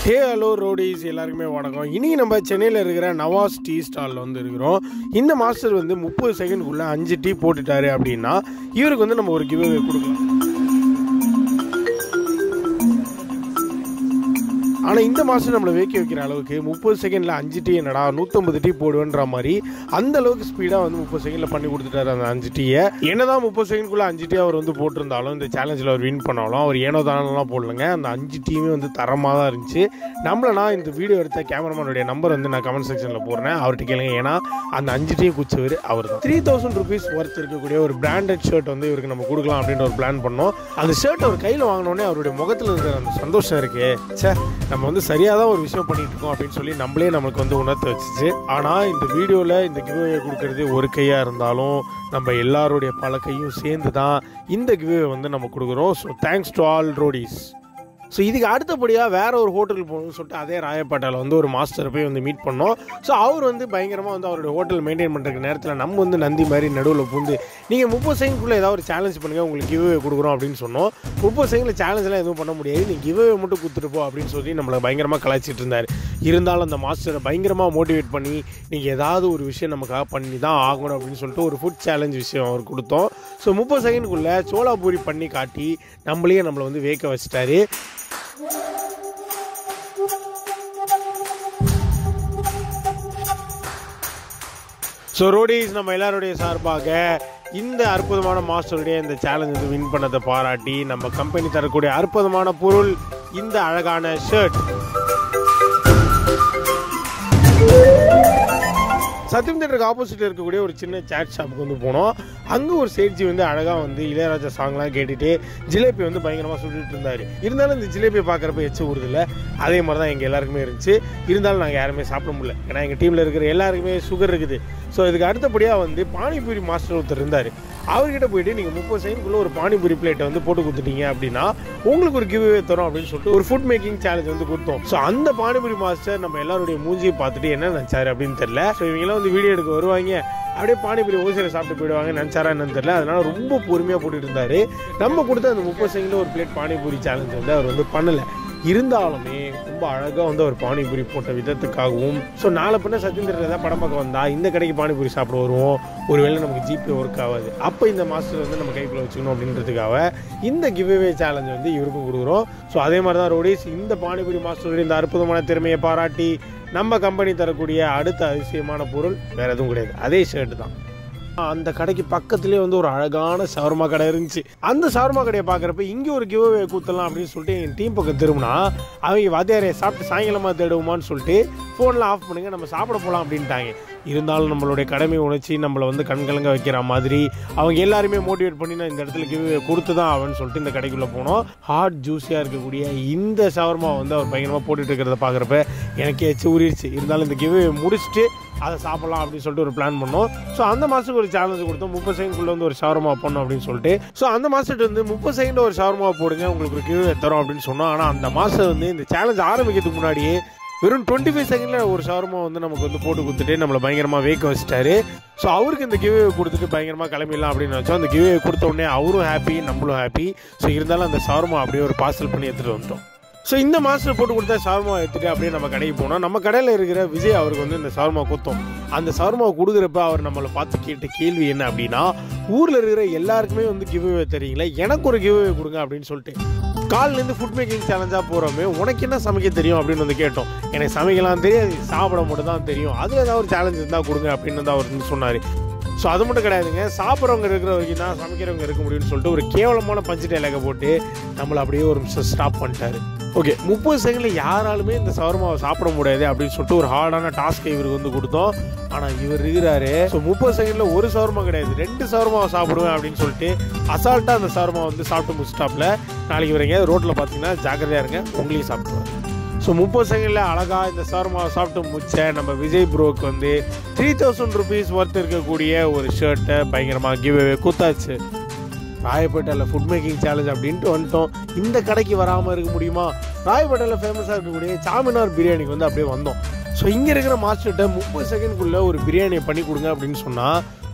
hey hello Rhodes எல்லாருக்குமே வணக்கம் இன்னைக்கு நம்ம சென்னையில் இருக்கிற நவாஸ் டீ ஸ்டாலில் வந்து இருக்கிறோம் இந்த மாஸ்டர் வந்து முப்பது செகண்ட்குள்ளே அஞ்சு டீ போட்டுட்டாரு அப்படின்னா இவருக்கு வந்து நம்ம ஒரு கிவ் கொடுக்கலாம் ஆனால் இந்த மாதம் நம்மளை வேக்கி வைக்கிற அளவுக்கு முப்பது செகண்டில் அஞ்சு டீ என்னடா நூற்றம்பது டீ போடுவேன்ற மாதிரி அந்த அளவுக்கு ஸ்பீடாக வந்து முப்பது செகண்டில் பண்ணி கொடுத்துட்டாரு அந்த அஞ்சு டீயை என்னதான் முப்பது செகண்ட்குள்ளே அஞ்சு டீ அவர் வந்து போட்டிருந்தாலும் இந்த சேலஞ்சில் அவர் வின் பண்ணாலும் அவர் ஏனோ தானெல்லாம் போடலங்க அந்த அஞ்சு டீமே வந்து தரமாக தான் இருந்துச்சு நம்மள நான் இந்த வீடியோ எடுத்த கேமராமேனுடைய நம்பர் வந்து நான் கமெண்ட் செக்ஷனில் போடுறேன் அவர்கிட்ட கேளுங்க ஏன்னா அந்த அஞ்சு டீ குச்சவர் அவர் தான் த்ரீ தௌசண்ட் ருபீஸ் ஒர்த் இருக்கக்கூடிய ஒரு பிராண்டட் ஷர்ட் வந்து இவருக்கு நம்ம கொடுக்கலாம் அப்படின்ற ஒரு பிளான் பண்ணோம் அந்த ஷர்ட் அவர் கையில் வாங்கினோடனே அவருடைய முகத்தில் இருக்கிற அந்த சந்தோஷம் இருக்கு ச்சே நம்ம வந்து சரியாக தான் ஒரு விஷயம் பண்ணிட்டு இருக்கோம் அப்படின்னு சொல்லி நம்மளே நமக்கு வந்து உணர்த்த வச்சுச்சு ஆனால் இந்த வீடியோவில் இந்த கிவ்வே கொடுக்கறது ஒரு கையாக இருந்தாலும் நம்ம எல்லாருடைய பல கையும் சேர்ந்து தான் இந்த கிவ்வே வந்து நம்ம கொடுக்குறோம் so thanks to all roadies so இதுக்கு அடுத்தபடியாக வேற ஒரு ஹோட்டல் போகணும்னு சொல்லிட்டு அதே ராயப்பேட்டையில் வந்து ஒரு மாஸ்டர் போய் வந்து மீட் பண்ணோம் ஸோ அவர் வந்து பயங்கரமாக வந்து அவருடைய ஹோட்டல் மெயின்டைன் பண்ணுற நேரத்தில் நம்ம வந்து நந்தி மாதிரி நடுவில் பூந்து நீங்கள் முப்பது செகண்ட்குள்ளே ஏதாவது ஒரு சேலஞ்ச் பண்ணுங்கள் உங்களுக்கு கிவ்வே கொடுக்குறோம் அப்படின்னு சொன்னோம் முப்பது செகண்டில் சேலஞ்செலாம் எதுவும் பண்ண முடியாது நீங்கள் கிவ்வே மட்டும் கொடுத்துட்டு போ அப்படின்னு சொல்லி நம்மளை பயங்கரமாக கலாய்ச்சிட்டு இருந்தார் இருந்தாலும் அந்த மாஸ்டரை பயங்கரமாக மோட்டிவேட் பண்ணி நீங்கள் ஏதாவது ஒரு விஷயம் நமக்காக பண்ணி தான் ஆகணும் அப்படின்னு சொல்லிட்டு ஒரு ஃபுட் சேலஞ்ச் விஷயம் அவர் கொடுத்தோம் ஸோ முப்பது செகண்ட்குள்ளே சோளாபூரி பண்ணி காட்டி நம்மளையே நம்மளை வந்து வேக்க வச்சிட்டாரு ஸோ ரோடிஸ் நம்ம எல்லாருடைய சார்பாக இந்த அற்புதமான மாஸ்டருடைய இந்த சேலஞ்ச் வந்து வின் பண்ணதை பாராட்டி நம்ம கம்பெனி தரக்கூடிய அற்புதமான பொருள் இந்த அழகான ஷர்ட் சத்யம் தேட்டருக்கு ஆப்போசிட்டில் இருக்கக்கூடிய ஒரு சின்ன சேட் ஷாப்புக்கு வந்து போனோம் அங்கே ஒரு சேட்ஜி வந்து அழகாக வந்து இளையராஜா சாங்லாம் கேட்டுட்டு ஜிலேபி வந்து பயங்கரமாக சுட்டுட்டு இருந்தார் இருந்தாலும் இந்த ஜிலேபியை பார்க்குறப்ப எச்சு ஊறுதில்ல அதே மாதிரி தான் எங்கள் எல்லாருக்குமே இருந்துச்சு இருந்தாலும் நாங்கள் யாருமே சாப்பிட முடியல ஏன்னா எங்கள் டீமில் இருக்கிற எல்லாருக்குமே சுகர் இருக்குது ஸோ இதுக்கு அடுத்தபடியாக வந்து பானிபூரி மாஸ்டர் ஒருத்தர் இருந்தார் அவர்கிட்ட போயிட்டு நீங்கள் முப்பது செகண்ட்குள்ளே ஒரு பானிபூரி பிளேட்டை வந்து போட்டு கொடுத்துட்டீங்க அப்படின்னா உங்களுக்கு ஒரு கிவ்வே தரும் அப்படின்னு சொல்லிட்டு ஒரு ஃபுட் மேக்கிங் சேலஞ்ச் வந்து கொடுத்தோம் ஸோ அந்த பானிபூரி மாஸ்டர் நம்ம எல்லாருடைய மூஞ்சியை பார்த்துட்டு என்ன நினச்சாரு அப்படின்னு தெரியல ஸோ இவங்கெல்லாம் வந்து வீடியோ எடுக்க வருவாங்க அப்படியே பானிபூரி ஓசியில் சாப்பிட்டு போயிடுவாங்க நினச்சாரா என்னன்னு தெரியல அதனால ரொம்ப பொறுமையாக போட்டுட்டு இருந்தாரு நம்ம கொடுத்த அந்த முப்பது செகண்டில் ஒரு பிளேட் பானிபூரி சேலஞ்ச் வந்து அவர் வந்து பண்ணலை இருந்தாலுமே ரொம்ப அழகாக வந்து அவர் பானிபூரி போட்ட விதத்துக்காகவும் ஸோ நாளை பின்ன சத்யேந்திரன் ஏதாவது படம் பார்க்க வந்தா இந்த கடைக்கு பானிபூரி சாப்பிட வருவோம் ஒருவேளை நமக்கு ஜிபே ஒர்க் ஆகாது அப்போ இந்த மாஸ்டர் வந்து நம்ம கைக்குள்ள வச்சுக்கணும் அப்படின்றதுக்காக இந்த கிவ்வே சேலஞ்ச் வந்து இவருக்கும் கொடுக்குறோம் ஸோ அதே மாதிரி தான் ரோடிஸ் இந்த பானிபூரி மாஸ்டருடைய இந்த அற்புதமான திறமையை பாராட்டி நம்ம கம்பெனி தரக்கூடிய அடுத்த அதிசயமான பொருள் வேற எதுவும் கிடையாது அதே ஷர்ட் தான் அந்த கடைக்கு பக்கத்துலேயே வந்து ஒரு அழகான சவர்மா கடை இருந்துச்சு அந்த சவர்மா கடையை பார்க்குறப்ப இங்கே ஒரு கிவ் அவே கூத்தலாம் அப்படின்னு சொல்லிட்டு என் டீம் பக்கம் திரும்பினா அவங்க வாத்தியாரே சாப்பிட்டு சாயங்காலமாக தேடுவோமான்னு சொல்லிட்டு ஃபோனில் ஆஃப் பண்ணுங்க நம்ம சாப்பிட போகலாம் அப்படின்ட்டாங்க இருந்தாலும் நம்மளுடைய கடமை உணர்ச்சி நம்மளை வந்து கண்கலங்க வைக்கிற மாதிரி அவங்க எல்லாருமே மோட்டிவேட் பண்ணி நான் இந்த இடத்துல கிவ் கொடுத்து தான் ஆகும்னு சொல்லிட்டு இந்த கடைக்குள்ளே போனோம் ஹாட் ஜூஸியாக இருக்கக்கூடிய இந்த சவர்மா வந்து அவர் பயங்கரமாக போட்டுட்டு இருக்கிறத பார்க்குறப்ப எனக்கு எச்சு ஊறிடுச்சு இருந்தாலும் இந்த கிவ் முடிச்சுட்டு அதை சாப்பிடலாம் அப்படின்னு சொல்லிட்டு ஒரு பிளான் பண்ணோம் ஸோ அந்த மாதத்துக்கு ஒரு சேலஞ்சு கொடுத்தோம் முப்பது செகண்ட்குள்ளே வந்து ஒரு ஷவர்மா பண்ணோம் அப்படின்னு சொல்லிட்டு ஸோ அந்த மாதத்துக்கு வந்து முப்பது செகண்ட் ஒரு ஷவர்மா போடுங்க உங்களுக்கு ஒரு கிவ் தரோம் அப்படின்னு சொன்னோம் ஆனால் அந்த மாதம் வந்து இந்த சேலஞ்ச் ஆரம்பிக்கிறதுக்கு முன்னாடியே வெறும் டுவெண்ட்டி ஃபைவ் செகண்டில் ஒரு ஷவர்மா வந்து நமக்கு வந்து போட்டு கொடுத்துட்டு நம்மளை பயங்கரமாக வேக்க வச்சிட்டாரு ஸோ அவருக்கு இந்த கிவே கொடுத்துட்டு பயங்கரமாக கிளம்பிடலாம் அப்படின்னு நினச்சோம் அந்த கிவே கொடுத்த உடனே அவரும் ஹாப்பி நம்மளும் ஹாப்பி ஸோ இருந்தாலும் அந்த ஷவர்மா அப்படியே ஒரு பார்சல் பண்ணி எடுத்துகிட்டு வந்துட்டோம் ஸோ இந்த மாஸ்டர் போட்டு கொடுத்தா ஷவர்மா எடுத்துட்டு அப்படியே நம்ம கடைக்கு போனோம் நம்ம கடையில் இருக்கிற விஜய் அவருக்கு வந்து இந்த ஷவர்மா கொடுத்தோம் அந்த ஷவர்மா கொடுக்குறப்ப அவர் நம்மளை பார்த்து கேட்ட கேள்வி என்ன அப்படின்னா ஊரில் இருக்கிற எல்லாருக்குமே வந்து கிவ்வே தெரியுங்களா எனக்கு ஒரு கிவ்வே கொடுங்க அப்படின்னு சொல்லிட்டு கால்லேருந்து ஃபுட் மேக்கிங் சேலஞ்சாக போகிறோமே உனக்கு என்ன சமைக்க தெரியும் அப்படின்னு வந்து கேட்டோம் எனக்கு சமைக்கலாம் தெரியாது சாப்பிட மட்டும் தான் தெரியும் அதில் ஏதாவது ஒரு சேலஞ்ச் இருந்தால் கொடுங்க அப்படின்னு வந்து அவர் வந்து சொன்னார் ஸோ அது மட்டும் கிடையாதுங்க சாப்பிட்றவங்க இருக்கிற வரைக்கும் தான் சமைக்கிறவங்க இருக்க முடியும்னு சொல்லிட்டு ஒரு கேவலமான பஞ்சு டைலாக போட்டு நம்மளை அப்படியே ஒரு நிமிஷம் ஸ்டாப் பண்ணிட்டாரு ஓகே முப்பது செகண்டில் யாராலுமே இந்த சவர்மாவை சாப்பிட முடியாது அப்படின்னு சொல்லிட்டு ஒரு ஹார்டான டாஸ்க்கை இவருக்கு வந்து கொடுத்தோம் ஆனால் இவர் இருக்கிறாரு ஸோ முப்பது செகண்டில் ஒரு சவர்மா கிடையாது ரெண்டு சவர்மாவை சாப்பிடுவேன் அப்படின்னு சொல்லிட்டு அசால்ட்டாக அந்த சவர்மா வந்து சாப்பிட்டு முடிச்சிட்டாப்ல நாளைக்கு இவர் எங்கேயாவது ரோட்டில் பார்த்தீங்கன்னா ஜாக்கிரதையாக இருங்க உங்களையும் சாப்பிடுவார் ஸோ முப்பது செகண்டில் அழகாக இந்த சவர்மாவை சாப்பிட்டு முடிச்ச நம்ம விஜய் ப்ரோக்கு வந்து த்ரீ தௌசண்ட் ருபீஸ் ஒர்த் இருக்கக்கூடிய ஒரு ஷர்ட்டை பயங்கரமாக கிவ் குத்தாச்சு ராயப்பேட்டையில் ஃபுட் மேக்கிங் சேலஞ்ச் அப்படின்ட்டு வந்துட்டோம் இந்த கடைக்கு வராமல் இருக்க முடியுமா ராயப்பேட்டையில் ஃபேமஸாக இருக்கக்கூடிய சாமினார் பிரியாணிக்கு வந்து அப்படியே வந்தோம் ஸோ இங்கே இருக்கிற மாஸ்டர்கிட்ட முப்பது செகண்ட்குள்ளே ஒரு பிரியாணியை பண்ணி கொடுங்க அப்படின்னு சொன்னால்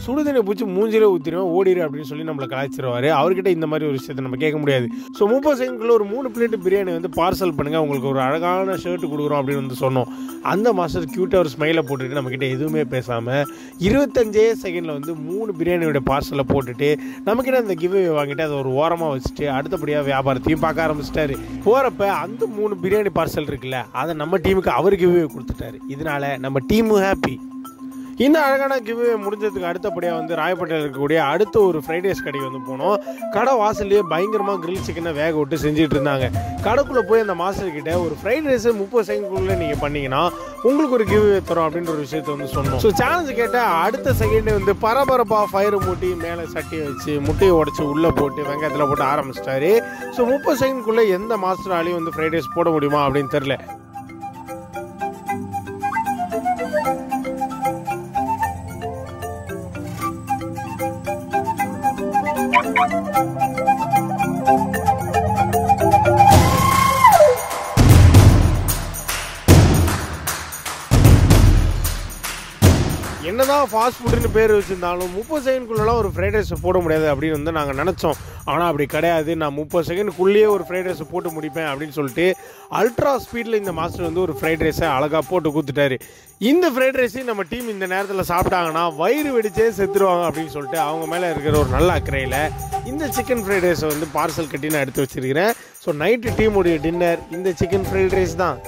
சுடுதண்ணி பூச்சி மூஞ்சிலே ஊற்றிடுவேன் ஓடிடு அப்படின்னு சொல்லி நம்மளை கலாய்ச்சிருவாரு அவர்கிட்ட இந்த மாதிரி ஒரு விஷயத்தை நம்ம கேட்க முடியாது ஸோ முப்பது செகண்ட்குள்ள ஒரு மூணு பிளேட் பிரியாணி வந்து பார்சல் பண்ணுங்க உங்களுக்கு ஒரு அழகான ஷர்ட் கொடுக்குறோம் அப்படின்னு வந்து சொன்னோம் அந்த மாஸ்டர் க்யூட்டாக ஒரு ஸ்மைலை போட்டுட்டு நம்மக்கிட்ட எதுவுமே பேசாமல் இருபத்தஞ்சே செகண்டில் வந்து மூணு பிரியாணியோட பார்சலை போட்டுட்டு நம்மக்கிட்ட அந்த கிவ்வே வாங்கிட்டு அதை ஒரு ஓரமாக வச்சுட்டு அடுத்தபடியாக வியாபாரத்தையும் பார்க்க ஆரம்பிச்சிட்டாரு போகிறப்ப அந்த மூணு பிரியாணி பார்சல் இருக்குல்ல அதை நம்ம டீமுக்கு அவர் கிவ்வே கொடுத்துட்டாரு இதனால நம்ம டீமும் ஹாப்பி இந்த அழகான கிவ்வே முடிஞ்சதுக்கு அடுத்தபடியாக வந்து ராயப்பேட்டையில் இருக்கக்கூடிய அடுத்த ஒரு ஃப்ரைட் ரைஸ் கடைக்கு வந்து போனோம் கடை வாசல்லையே பயங்கரமாக கிரில் சிக்கனை வேக விட்டு செஞ்சுட்டு இருந்தாங்க கடைக்குள்ளே போய் அந்த மாஸ்டர் கிட்ட ஒரு ஃப்ரைட் ரைஸ் முப்பது செகண்ட்குள்ளே நீங்கள் பண்ணீங்கன்னா உங்களுக்கு ஒரு கிவ்வே தரோம் அப்படின்ற ஒரு விஷயத்தை வந்து சொன்னோம் ஸோ சேலஞ்சு கேட்டால் அடுத்த செகண்டே வந்து பரபரப்பாக ஃபயர் மூட்டி மேலே சட்டி வச்சு முட்டையை உடச்சி உள்ளே போட்டு வெங்காயத்தில் போட்டு ஆரம்பிச்சிட்டாரு ஸோ முப்பது செகண்ட்குள்ளே எந்த மாஸ்டராலையும் வந்து ஃப்ரைட் ரைஸ் போட முடியுமா அப்படின்னு தெரில என்னதான் ஃபாஸ்ட் ஃபுட்னு பேர் வச்சிருந்தாலும் முப்பது செகண்ட்குள்ளலாம் ஒரு ஃப்ரைட் ரைஸ் போட முடியாது அப்படின்னு வந்து நாங்கள் நினச்சோம் ஆனால் அப்படி கிடையாது நான் முப்பது செகண்ட்குள்ளேயே ஒரு ஃப்ரைட் ரைஸ் போட்டு முடிப்பேன் அப்படின்னு சொல்லிட்டு அல்ட்ரா ஸ்பீடில் இந்த மாஸ்டர் வந்து ஒரு ஃப்ரைட் ரைஸை அழகாக போட்டு கொடுத்துட்டாரு இந்த ஃப்ரைட் ரைஸையும் நம்ம டீம் இந்த நேரத்தில் சாப்பிட்டாங்கன்னா வயிறு வெடிச்சே செத்துருவாங்க அப்படின்னு சொல்லிட்டு அவங்க மேலே இருக்கிற ஒரு நல்ல அக்கறையில் இந்த சிக்கன் ஃப்ரைட் ரைஸை வந்து பார்சல் கட்டி நான் எடுத்து வச்சிருக்கிறேன் ஸோ நைட்டு டீமுடைய டின்னர் இந்த சிக்கன் ஃப்ரைட் ரைஸ் தான்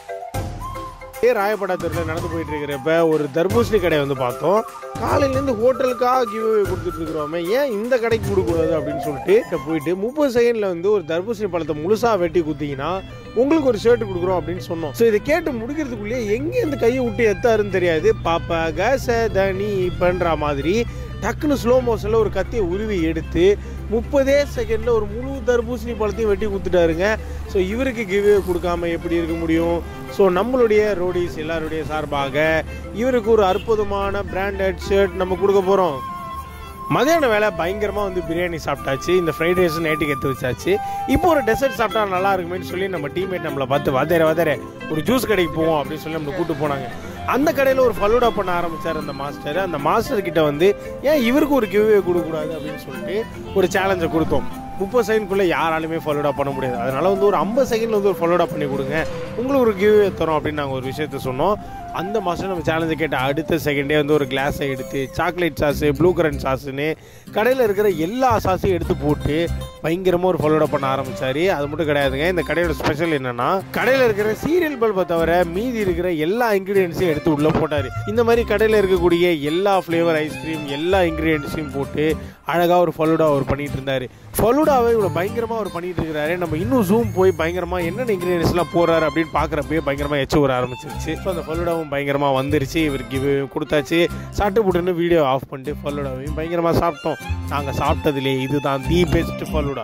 ஏ ராயப்படாத்தூரில் நடந்து போயிட்டு இருக்கிறப்ப ஒரு தர்பூசணி கடை வந்து பார்த்தோம் காலையிலேருந்து ஹோட்டலுக்காக கிவ் கொடுத்துட்டு இருக்கிறோமே ஏன் இந்த கடைக்கு கொடுக்கூடாது அப்படின்னு சொல்லிட்டு இங்க போயிட்டு முப்பது செகண்டில் வந்து ஒரு தர்பூசணி பழத்தை முழுசாக வெட்டி குத்திங்கன்னா உங்களுக்கு ஒரு ஷர்ட் கொடுக்குறோம் அப்படின்னு சொன்னோம் ஸோ இதை கேட்டு முடிக்கிறதுக்குள்ளேயே எங்கே இந்த கையை விட்டு எத்தாருன்னு தெரியாது பாப்பா கேச தனி பண்ற மாதிரி டக்குன்னு ஸ்லோ மோஷனில் ஒரு கத்தியை உருவி எடுத்து முப்பதே செகண்டில் ஒரு முழு தர்பூசணி பழத்தையும் வெட்டி கொடுத்துட்டாருங்க ஸோ இவருக்கு கிவ்வே கொடுக்காம எப்படி இருக்க முடியும் ஸோ நம்மளுடைய ரோடிஸ் எல்லாருடைய சார்பாக இவருக்கு ஒரு அற்புதமான பிராண்டட் ஷர்ட் நம்ம கொடுக்க போகிறோம் மதியான வேலை பயங்கரமாக வந்து பிரியாணி சாப்பிட்டாச்சு இந்த ஃப்ரைட் ரைஸ் நைட்டுக்கு எடுத்து வச்சாச்சு இப்போ ஒரு டெசர்ட் சாப்பிட்டா நல்லா இருக்குமேன்னு சொல்லி நம்ம டீம்மேட் நம்மளை பார்த்து வதர வதர ஒரு ஜூஸ் கடைக்கு போவோம் அப்படின்னு சொல்லி நம்மளை கூட்டு போனாங்க அந்த கடையில் ஒரு ஃபலூடா பண்ண ஆரம்பிச்சார் அந்த மாஸ்டர் அந்த மாஸ்டர் கிட்ட வந்து ஏன் இவருக்கு ஒரு கிவ்வே கொடுக்கக்கூடாது அப்படின்னு சொல்லிட்டு ஒரு சேலஞ்சை கொடுத்தோம் முப்பது செகண்ட்குள்ளே யாராலுமே ஃபாலோடா பண்ண முடியாது அதனால வந்து ஒரு ஐம்பது செகண்ட்ல வந்து ஒரு ஃபாலோடா பண்ணி கொடுங்க உங்களுக்கு ஒரு கிவ்வே தரோம் அப்படின்னு நாங்கள் ஒரு விஷயத்த சொன்னோம் அந்த மாதம் நம்ம சேலஞ்சை கேட்ட அடுத்த செகண்டே வந்து ஒரு கிளாஸை எடுத்து சாக்லேட் சாஸு ப்ளூ கரண்ட் சாஸுன்னு கடையில் இருக்கிற எல்லா சாஸையும் எடுத்து போட்டு பயங்கரமாக ஒரு ஃபாலோடா பண்ண ஆரம்பிச்சாரு அது மட்டும் கிடையாதுங்க இந்த கடையோட ஸ்பெஷல் என்னன்னா கடையில் இருக்கிற சீரியல் பல்பை தவிர மீதி இருக்கிற எல்லா இன்க்ரீடியன்ஸையும் எடுத்து உள்ளே போட்டார் இந்த மாதிரி கடையில் இருக்கக்கூடிய எல்லா ஃப்ளேவர் ஐஸ்கிரீம் எல்லா இன்க்ரீடியன்ஸையும் போட்டு அழகாக ஒரு ஃபலூடா அவர் பண்ணிட்டு இருந்தார் ஃபலூடாவை இவ்வளோ பயங்கரமாக அவர் பண்ணிட்டு இருக்கிறாரு நம்ம இன்னும் ஜூம் போய் பயங்கரமாக என்னென்ன இன்க்ரீடியன்ஸ்லாம் போறாரு அப்படின்னு பார்க்குறப்பயே பயங்கரமாக எச்சு வர ஆரம்பிச்சிருச்சு ஸோ அந்த ஃபலூடாவும் பயங்கரமாக வந்துருச்சு இவருக்கு இவ கொடுத்தாச்சு சாப்பிட்டு போட்டுன்னு வீடியோ ஆஃப் பண்ணிட்டு ஃபலூடாவையும் பயங்கரமாக சாப்பிட்டோம் நாங்கள் சாப்பிட்டதுலே இதுதான் தி பெஸ்ட் ஃபலூடா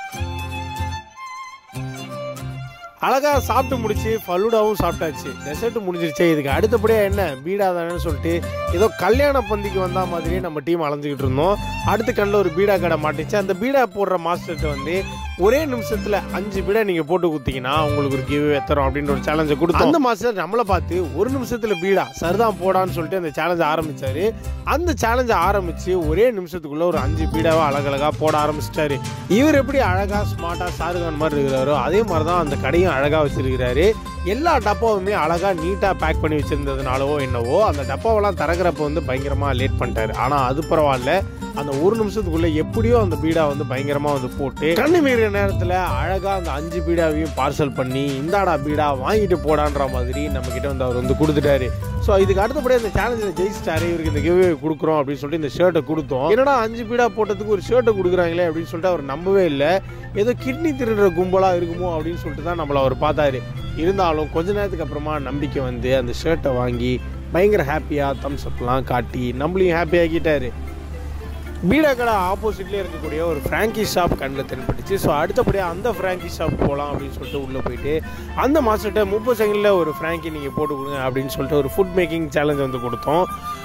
அழகா சாப்பிட்டு முடிச்சு ஃபலூடாவும் சாப்பிட்டாச்சு டெசர்ட் முடிஞ்சிருச்சே இதுக்கு அடுத்தபடியாக என்ன பீடா தானேன்னு சொல்லிட்டு ஏதோ கல்யாண பந்திக்கு வந்த மாதிரியே நம்ம டீம் அலைஞ்சிக்கிட்டு இருந்தோம் அடுத்த கண்ணில் ஒரு பீடா கடை மாட்டுச்சு அந்த பீடா போடுற மாஸ்டர்கிட்ட வந்து ஒரே நிமிஷத்தில் அஞ்சு பீடா நீங்கள் போட்டு கொடுத்தீங்கன்னா உங்களுக்கு ஒரு கிவ் தரோம் அப்படின்ற ஒரு சேலஞ்சை கொடுத்தோம் அந்த மாஸ்டர் நம்மளை பார்த்து ஒரு நிமிஷத்தில் பீடா சரிதான் போடான்னு சொல்லிட்டு அந்த சேலஞ்சை ஆரம்பிச்சாரு அந்த சேலஞ்சை ஆரம்பிச்சு ஒரே நிமிஷத்துக்குள்ள ஒரு அஞ்சு பீடாவை அழகழகா போட ஆரம்பிச்சிட்டாரு இவர் எப்படி அழகா ஸ்மார்ட்டா ஷாருகான் மாதிரி இருக்கிறாரோ அதே மாதிரி தான் அந்த கடையும் அழகா வச்சிருக்கிறாரு எல்லா டப்பாவுமே அழகா நீட்டா பேக் பண்ணி வச்சிருந்ததுனாலவோ என்னவோ அந்த டப்பாவெல்லாம் திறக்கிறப்ப வந்து பயங்கரமா லேட் பண்ணிட்டாரு ஆனா அது பரவாயில்ல அந்த ஒரு நிமிஷத்துக்குள்ள எப்படியோ அந்த பீடா வந்து பயங்கரமா வந்து போட்டு கண்ணு மீறிய நேரத்துல அழகா அந்த அஞ்சு பீடாவையும் பார்சல் பண்ணி இந்தாடா பீடா வாங்கிட்டு போடான்ற மாதிரி நம்ம கிட்ட வந்து அவர் வந்து கொடுத்துட்டாரு ஸோ இதுக்கு அடுத்தபடி அந்த சேலஞ்சில் ஜெயிச்சிட்டாரு இவருக்கு இந்த கிவ்வே கொடுக்குறோம் அப்படின்னு சொல்லிட்டு இந்த ஷர்ட்டை கொடுத்தோம் என்னடா அஞ்சு பீடா போட்டதுக்கு ஒரு ஷர்ட்டை கொடுக்குறாங்களே அப்படின்னு சொல்லிட்டு அவர் நம்பவே இல்லை ஏதோ கிட்னி திருடுற கும்பலாக இருக்குமோ அப்படின்னு சொல்லிட்டு தான் நம்மளை அவர் பார்த்தாரு இருந்தாலும் கொஞ்ச நேரத்துக்கு அப்புறமா நம்பிக்கை வந்து அந்த ஷர்ட்டை வாங்கி பயங்கர ஹாப்பியாக தம்ஸ் அப்லாம் காட்டி நம்மளையும் ஹாப்பி ஆக்கிட்டாரு பீடா கடை ஆப்போசிட்லேயே இருக்கக்கூடிய ஒரு ஃப்ராங்கி ஷாப் கண்ணில் தென்பட்டுச்சு ஸோ அடுத்தபடியாக அந்த ஃப்ராங்கி ஷாப் போகலாம் அப்படின்னு சொல்லிட்டு உள்ளே போயிட்டு அந்த மாஸ்டர்கிட்ட முப்பது செகண்டில் ஒரு ஃப்ராங்கி நீங்கள் போட்டு கொடுங்க அப்படின்னு சொல்லிட்டு ஒரு ஃபுட் மேக்கிங் சேலஞ்ச் வந்து கொடுத்தோம்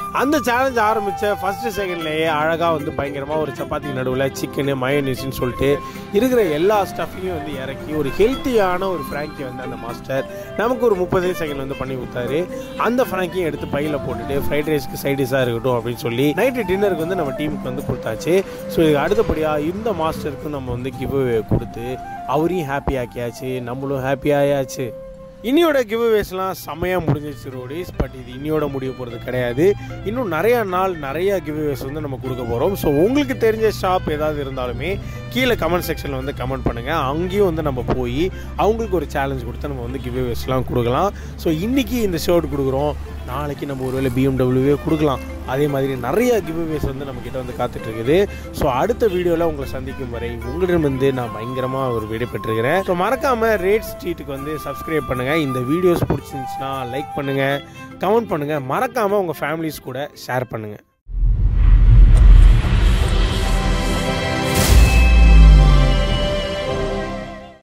அந்த சேலஞ்ச் ஆரம்பித்த ஃபஸ்ட்டு செகண்ட்லேயே அழகாக வந்து பயங்கரமாக ஒரு சப்பாத்தி நடுவில் சிக்கனு மயோனிஸ்ன்னு சொல்லிட்டு இருக்கிற எல்லா ஸ்டஃப்பையும் வந்து இறக்கி ஒரு ஹெல்த்தியான ஒரு ஃப்ராங்கி வந்து அந்த மாஸ்டர் நமக்கு ஒரு முப்பதே செகண்ட் வந்து பண்ணி கொடுத்தாரு அந்த ஃப்ராங்கியும் எடுத்து பையில் போட்டுட்டு ஃப்ரைட் ரைஸ்க்கு சைடிஷாக இருக்கட்டும் அப்படின்னு சொல்லி நைட்டு டின்னருக்கு வந்து நம்ம டீமுக்கு வந்து கொடுத்தாச்சு ஸோ இதுக்கு அடுத்தபடியாக இந்த மாஸ்டருக்கும் நம்ம வந்து கிவ் கொடுத்து அவரையும் ஹாப்பி ஆக்கியாச்சு நம்மளும் ஹாப்பி ஆயாச்சு இன்னியோட கிவ்அவேஸ்லாம் செமையாக முடிஞ்சிச்சு ரோடிஸ் பட் இது இன்னியோட முடிய போகிறது கிடையாது இன்னும் நிறையா நாள் நிறைய கிவ்அவேஸ் வந்து நம்ம கொடுக்க போகிறோம் ஸோ உங்களுக்கு தெரிஞ்ச ஷாப் ஏதாவது இருந்தாலுமே கீழே கமெண்ட் செக்ஷனில் வந்து கமெண்ட் பண்ணுங்கள் அங்கேயும் வந்து நம்ம போய் அவங்களுக்கு ஒரு சேலஞ்ச் கொடுத்து நம்ம வந்து கிவ்அவேஸ்லாம் கொடுக்கலாம் ஸோ இன்றைக்கி இந்த ஷர்ட் கொடுக்குறோம் நாளைக்கு நம்ம ஒருவேளை பிஎம்டபிள்யூவே கொடுக்கலாம் அதே மாதிரி நிறைய கிவ்அவேஸ் வந்து நம்ம கிட்ட வந்து காத்துட்டு இருக்குது ஸோ அடுத்த வீடியோவில் உங்களை சந்திக்கும் வரை உங்களிடமிருந்து நான் பயங்கரமாக ஒரு வீடியோ பெற்றிருக்கிறேன் ஸோ மறக்காமல் ரேட் ஸ்ட்ரீட்டுக்கு வந்து சப்ஸ்கிரைப் பண்ணுங்கள் இந்த வீடியோஸ் பிடிச்சிருந்துச்சுன்னா லைக் பண்ணுங்கள் கமெண்ட் பண்ணுங்கள் மறக்காமல் உங்கள் ஃபேமிலிஸ் கூட ஷேர் பண்ணுங்கள்